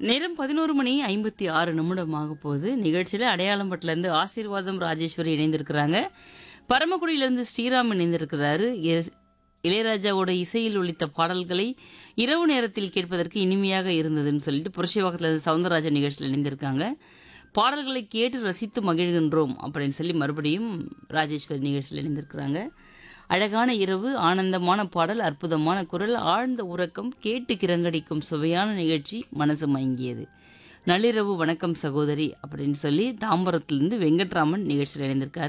நேரம் பதினோரு மணி ஐம்பத்தி ஆறு நிமிடமாக போகுது நிகழ்ச்சியில் அடையாளம்பட்டிலேருந்து ஆசீர்வாதம் ராஜேஸ்வரி இணைந்திருக்கிறாங்க பரமக்குடியிலேருந்து ஸ்ரீராம் இணைந்திருக்கிறாரு எஸ்- இளையராஜாவோட இசையில் ஒலித்த பாடல்களை இரவு நேரத்தில் கேட்பதற்கு இனிமையாக இருந்ததுன்னு சொல்லிட்டு புரட்சிவாக்கத்திலிருந்து சவுந்தரராஜன் நிகழ்ச்சியில் இணைந்திருக்காங்க பாடல்களை கேட்டு ரசித்து மகிழ்கின்றோம் அப்படின்னு சொல்லி மறுபடியும் ராஜேஸ்வரி நிகழ்ச்சியில் இணைந்திருக்கிறாங்க அழகான இரவு ஆனந்தமான பாடல் அற்புதமான குரல் ஆழ்ந்த உறக்கம் கேட்டு கிறங்கடிக்கும் சுவையான நிகழ்ச்சி மனசு மயங்கியது நள்ளிரவு வணக்கம் சகோதரி அப்படின்னு சொல்லி தாம்பரத்திலிருந்து வெங்கட்ராமன் நிகழ்ச்சியில் இணைந்திருக்காரு